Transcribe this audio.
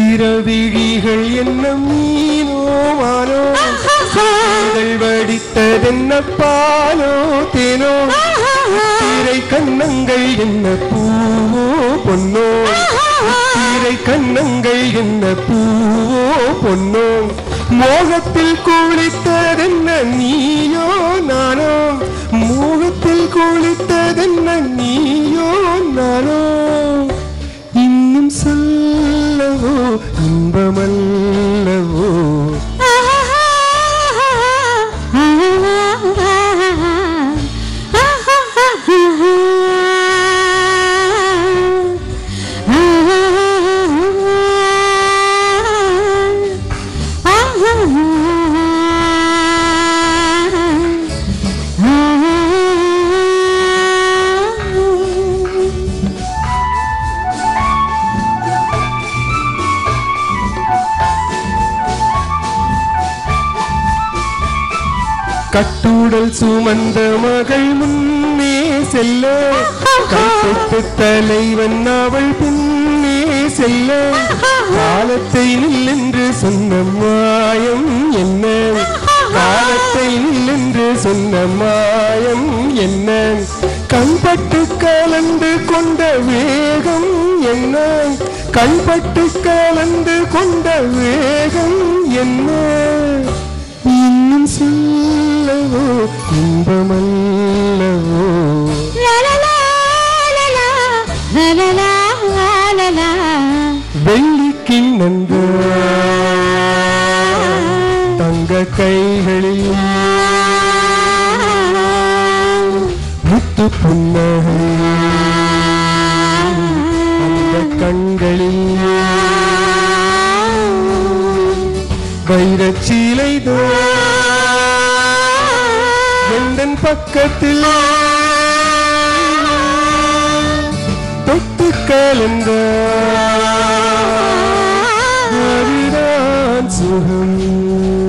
ஈரவிழிகள் என்ன மீனோ மானோ கண்கள் வடித்ததென்ன பாலோ தேனோ திரை கண்ணங்கள் என்ன பூவோ பொன்னோ திரை கண்ணங்கள் என்ன பூவோ பொன்னோ மோகத்தில் குளித்ததென்ன நீயோ நானோ மோகத்தில் குளித்ததென்ன நீயோ நானோ இன்னும் சொல்லவோ இன்பமல்லவோ கட்டுடல் சுமந்த மகள் முன்னே செல்ல கைப்பட்டு தலைவன் அவள் பின்னே செல்ல காலத்தை நில்லென்று சொன்ன மாயம் என்ன காலத்தை நில்லென்று சொன்ன மாயம் என்ன கண்பட்டு கலந்து கொண்ட வேகம் என்ன கண்பட்டு கலந்து கொண்ட வேகம் என்ன இன்னும் சொல்லவோ இன்பமல்லவோ வெள்ளி கிண்ணந்த தங்க கைகளில் முத்து புன்னகை அந்த கண்களில் வைரச் சீலைதான் எந்தன் பக்கத்தில் தொட்டு கலந்த அதுதான் சுகம்